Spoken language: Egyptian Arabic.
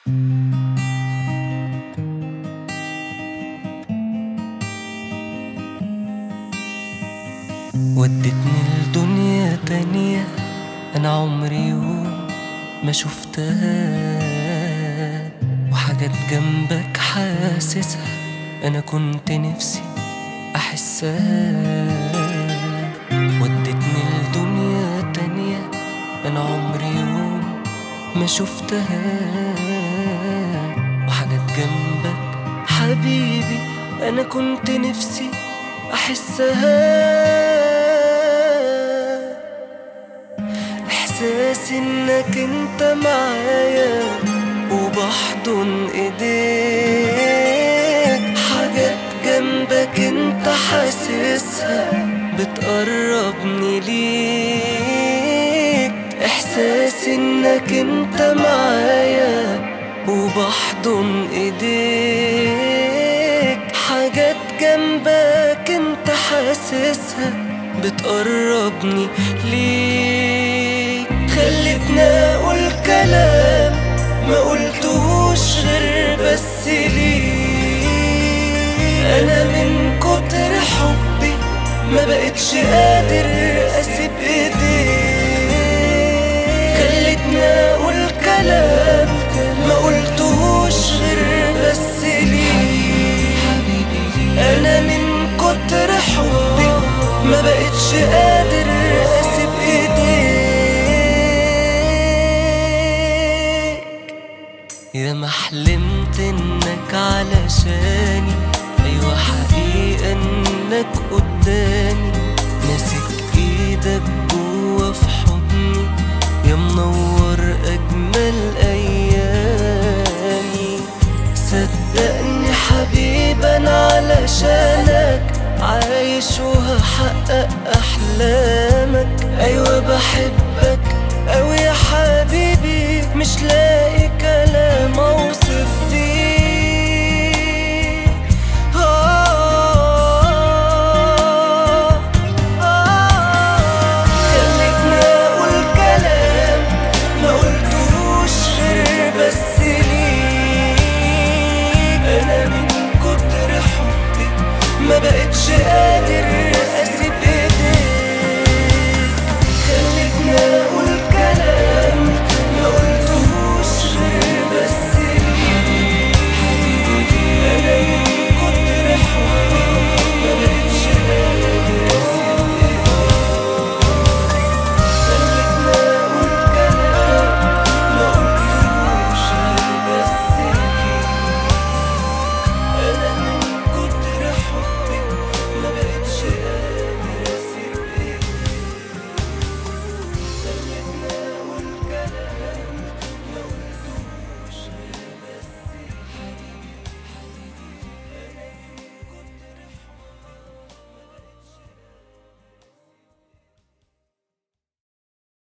ودتني لدنيا تانية أنا عمري يوم ما شفتها وحاجات جنبك حاسسها أنا كنت نفسي أحسها ودتني لدنيا تانية أنا عمري يوم ما شفتها وحاجات جنبك حبيبي أنا كنت نفسي أحسها إحساس إنك أنت معايا وبحضن إيديك حاجات جنبك أنت حاسسها بتقربني ليك إحساس إنك أنت معايا وبحضن إيديك حاجات جنبك أنت حاسسها بتقربني ليك خلتنا أقول كلام ما قلتهوش غير بس ليك أنا من كتر حبي ما بقتش قادر أسيب إيديك خلتنا أقول كلام ما قلتهوش غير بس ليك أنا من كتر حبي ما بقتش قادر أسيب إيديك يا ما حلمت إنك علشاني أيوة حقيقة إنك قدامي ماسك إيدك جوا في حضني يا منور أجمل أيامي صدقني حبيبي أنا علشانك عايش وهحقق أحلامك أيوة بحبك أوي يا حبيبي مش لاقي كلام أوصف بيه آه آه خلتني أقول كلام ما قلتوش غير بس ليك أنا من كتر حبي ما بقتش قادر